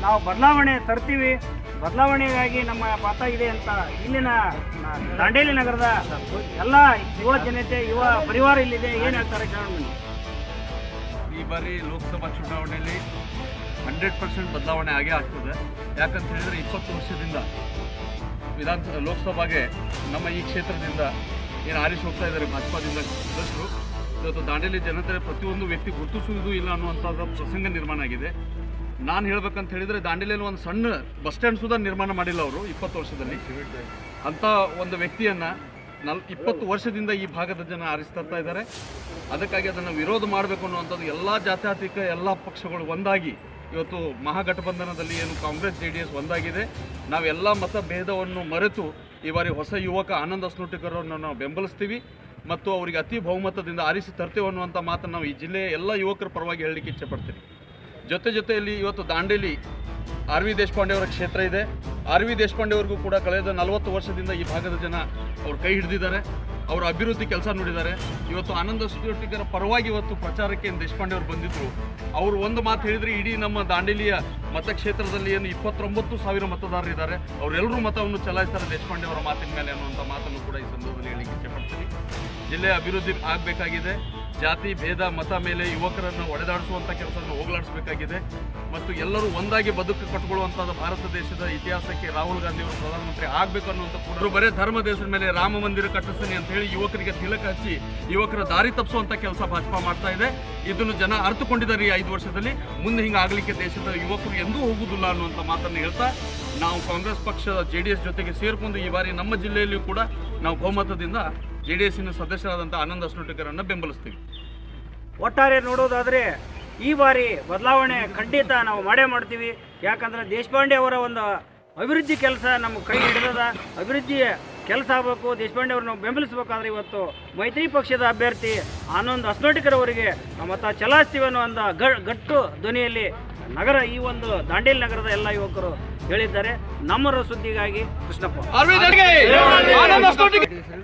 ನಾವು ಬದಲಾವಣೆ ತರ್ತೀವಿ ಬದಲಾವಣೆಗಾಗಿ ನಮ್ಮ ಪಾತ ಇದೆ ಅಂತ ಇಲ್ಲಿನ ನ- ದಾಂಡೇಲಿ ನಗರದ ಎಲ್ಲ ಯುವ ಜನತೆ ಯುವ ಪರಿವಾರ ಇಲ್ಲಿದೆ ಏನು ಹೇಳ್ತಾರೆ ಕೇಳೋಣ ಬನ್ನಿ. ಈ ಬಾರಿ ಲೋಕಸಭಾ ಚುನಾವಣೆಯಲ್ಲಿ ಹಂಡ್ರೆಡ್ ಪರ್ಸೆಂಟ್ ಬದಲಾವಣೆ ಆಗೇ ಆಗ್ತದೆ ಯಾಕಂತ ಹೇಳಿದ್ರೆ ಇಪ್ಪತ್ತು ವರ್ಷದಿಂದ ವಿಧಾನಸಭಾ ಲೋಕಸಭೆಗೆ ನಮ್ಮ ಈ ಕ್ಷೇತ್ರದಿಂದ ಏನು ಆರಿಸಿ ಹೋಗ್ತಾ ಇದ್ದಾರೆ ಭಾಜಪಾದಿಂದ ಸದಸ್ಯರು ಇವತ್ತು ದಾಂಡೇಲಿ ಜನತೆ ಪ್ರತಿಯೊಂದು ವ್ಯಕ್ತಿ ಗುರುತಿಸುವುದೂ ಇಲ್ಲ ಅನ್ನುವಂಥದ್ದು ಪ್ರಸಂಗ ನಿರ್ಮಾಣ ಆಗಿದೆ ನಾನು ಹೇಳ್ಬೇಕಂತ ಹೇಳಿದ್ರೆ ದಾಂಡೇಲಿಯಲ್ಲಿ ಒಂದು ಸಣ್ಣ ಬಸ್ ಸ್ಟ್ಯಾಂಡ್ ಸುಧಾ ನಿರ್ಮಾಣ ಮಾಡಿಲ್ಲ ಅವರು ಇಪ್ಪತ್ತು ವರ್ಷದಲ್ಲಿ ಅಂಥ ಒಂದು ವ್ಯಕ್ತಿಯನ್ನು ನಲ್ ಇಪ್ಪತ್ತು ವರ್ಷದಿಂದ ಈ ಭಾಗದ ಜನ ಆರಿಸ್ತಾ ಇದ್ದಾರೆ ಅದಕ್ಕಾಗಿ ಅದನ್ನು ವಿರೋಧ ಮಾಡಬೇಕು ಅನ್ನುವಂಥದ್ದು ಎಲ್ಲ ಜಾತ್ಯತೀತ ಎಲ್ಲ ಪಕ್ಷಗಳು ಒಂದಾಗಿ ಇವತ್ತು ಮಹಾಗಠಬಂಧನದಲ್ಲಿ ಏನು ಕಾಂಗ್ರೆಸ್ ಜೆ ಡಿ ಎಸ್ ಒಂದಾಗಿದೆ ನಾವೆಲ್ಲ ಮತ ಭೇದವನ್ನು ಮರೆತು ಈ ಬಾರಿ ಹೊಸ ಯುವಕ ಆನಂದ್ ಅಸ್ನೋಟಿಕರನ್ನು ನಾವು ಬೆಂಬಲಿಸ್ತೀವಿ ಮತ್ತು ಅವರಿಗೆ ಅತಿ ಬಹುಮತದಿಂದ ಆರಿಸಿ ತರ್ತೇವೆ ಅನ್ನುವಂಥ ಮಾತನ್ನು ನಾವು ಈ ಜಿಲ್ಲೆಯ ಎಲ್ಲ ಯುವಕರ ಪರವಾಗಿ ಹೇಳಲಿಕ್ಕೆ ಇಚ್ಛೆಪಡ್ತೀನಿ ಜೊತೆ ಜೊತೆಯಲ್ಲಿ ಇವತ್ತು ದಾಂಡೇಲಿ ಆರ್ ವಿ ದೇಶಪಾಂಡೆ ಅವರ ಕ್ಷೇತ್ರ ಇದೆ ಆರ್ ವಿ ದೇಶಪಾಂಡೆ ಅವ್ರಿಗೂ ಕೂಡ ಕಳೆದ ನಲವತ್ತು ವರ್ಷದಿಂದ ಈ ಭಾಗದ ಜನ ಅವ್ರು ಕೈ ಹಿಡಿದಿದ್ದಾರೆ ಅವರ ಅಭಿವೃದ್ಧಿ ಕೆಲಸ ನೋಡಿದ್ದಾರೆ ಇವತ್ತು ಆನಂದ ಸುದ್ದಿಯೊಟ್ಟಿಗರ ಪರವಾಗಿ ಇವತ್ತು ಪ್ರಚಾರಕ್ಕೆ ದೇಶಪಾಂಡೆ ಅವರು ಬಂದಿದ್ದರು ಅವರು ಒಂದು ಮಾತು ಹೇಳಿದರೆ ಇಡೀ ನಮ್ಮ ದಾಂಡೇಲಿಯ ಮತಕ್ಷೇತ್ರದಲ್ಲಿ ಏನು ಇಪ್ಪತ್ತೊಂಬತ್ತು ಸಾವಿರ ಮತದಾರರಿದ್ದಾರೆ ಅವರೆಲ್ಲರೂ ಮತವನ್ನು ಚಲಾಯಿಸ್ತಾರೆ ದೇಶಪಾಂಡೆ ಅವರ ಮಾತಿನ ಮೇಲೆ ಅನ್ನುವಂಥ ಮಾತನ್ನು ಕೂಡ ಈ ಸಂದರ್ಭದಲ್ಲಿ ಹೇಳಲಿಕ್ಕೆ ಇಚ್ಛೆಪಡ್ತೀನಿ ಜಿಲ್ಲೆಯ ಅಭಿವೃದ್ಧಿ ಆಗಬೇಕಾಗಿದೆ ಜಾತಿ ಭೇದ ಮತ ಮೇಲೆ ಯುವಕರನ್ನು ಒಡೆದಾಡಿಸುವಂಥ ಕೆಲಸವನ್ನು ಹೋಗಲಾಡಿಸಬೇಕಾಗಿದೆ ಮತ್ತು ಎಲ್ಲರೂ ಒಂದಾಗಿ ಬದುಕು ಕಟ್ಟಿಕೊಳ್ಳುವಂಥದ್ದು ಭಾರತ ದೇಶದ ಇತಿಹಾಸಕ್ಕೆ ರಾಹುಲ್ ಗಾಂಧಿ ಅವರು ಪ್ರಧಾನಮಂತ್ರಿ ಆಗಬೇಕು ಅನ್ನುವಂಥ ಕೂಡ ಅವರು ಬರೇ ಧರ್ಮ ದೇಶದ ಮೇಲೆ ರಾಮ ಮಂದಿರ ಕಟ್ಟಿಸ್ತೀನಿ ಅಂತ ಹೇಳಿ ಯುವಕರಿಗೆ ತಿಲಕ ಹಚ್ಚಿ ಯುವಕರ ದಾರಿ ತಪ್ಪಿಸುವಂಥ ಕೆಲಸ ಭಾಜಪಾ ಮಾಡ್ತಾ ಇದೆ ಇದನ್ನು ಜನ ಅರ್ಥಕೊಂಡಿದ್ದಾರೆ ಈ ಐದು ವರ್ಷದಲ್ಲಿ ಮುಂದೆ ಹಿಂಗೆ ಆಗಲಿಕ್ಕೆ ದೇಶದ ಯುವಕರು ಎಂದೂ ಹೋಗುವುದಿಲ್ಲ ಅನ್ನುವಂಥ ಮಾತನ್ನು ಹೇಳ್ತಾ ನಾವು ಕಾಂಗ್ರೆಸ್ ಪಕ್ಷದ ಜೆ ಡಿ ಎಸ್ ಜೊತೆಗೆ ಸೇರಿಕೊಂಡು ಈ ಬಾರಿ ನಮ್ಮ ಜಿಲ್ಲೆಯಲ್ಲಿಯೂ ಕೂಡ ನಾವು ಬಹುಮತದಿಂದ ಜೆ ಡಿ ಎಸ್ಸಿನ ಸದಸ್ಯರಾದಂಥ ಆನಂದ್ ಅಸ್ನೋಟಿಕರನ್ನು ಬೆಂಬಲಿಸ್ತೀವಿ ಒಟ್ಟಾರೆ ನೋಡೋದಾದರೆ ಈ ಬಾರಿ ಬದಲಾವಣೆ ಖಂಡಿತ ನಾವು ಮಾಡೇ ಮಾಡ್ತೀವಿ ಯಾಕಂದ್ರೆ ದೇಶಪಾಂಡೆ ಅವರ ಒಂದು ಅಭಿವೃದ್ಧಿ ಕೆಲಸ ನಮ್ಮ ಕೈ ಹಿಡಿದದ ಅಭಿವೃದ್ಧಿ ಕೆಲಸ ಆಗಬೇಕು ದೇಶಪಾಂಡೆ ಅವ್ರನ್ನ ನಾವು ಬೆಂಬಲಿಸಬೇಕಾದ್ರೆ ಇವತ್ತು ಮೈತ್ರಿ ಪಕ್ಷದ ಅಭ್ಯರ್ಥಿ ಆನಂದ್ ಅಸ್ನೋಟಿಕರ್ ಅವರಿಗೆ ನಾವು ಮತ ಚಲಾಯಿಸ್ತೀವಿ ಅನ್ನೋ ಒಂದು ಗ- ಗಟ್ಟು ಧ್ವನಿಯಲ್ಲಿ ನಗರ ಈ ಒಂದು ದಾಂಡೇಲಿ ನಗರದ ಎಲ್ಲ ಯುವಕರು ಹೇಳಿದ್ದಾರೆ ನಮ್ಮರ ಸುದ್ದಿಗಾಗಿ ಕೃಷ್ಣಪ್ಪ ಅರವಿಂದ್ ಅಡ್ಗೆ ಆನಂದ್ ಅಸ್ನೋಟಿಕರ್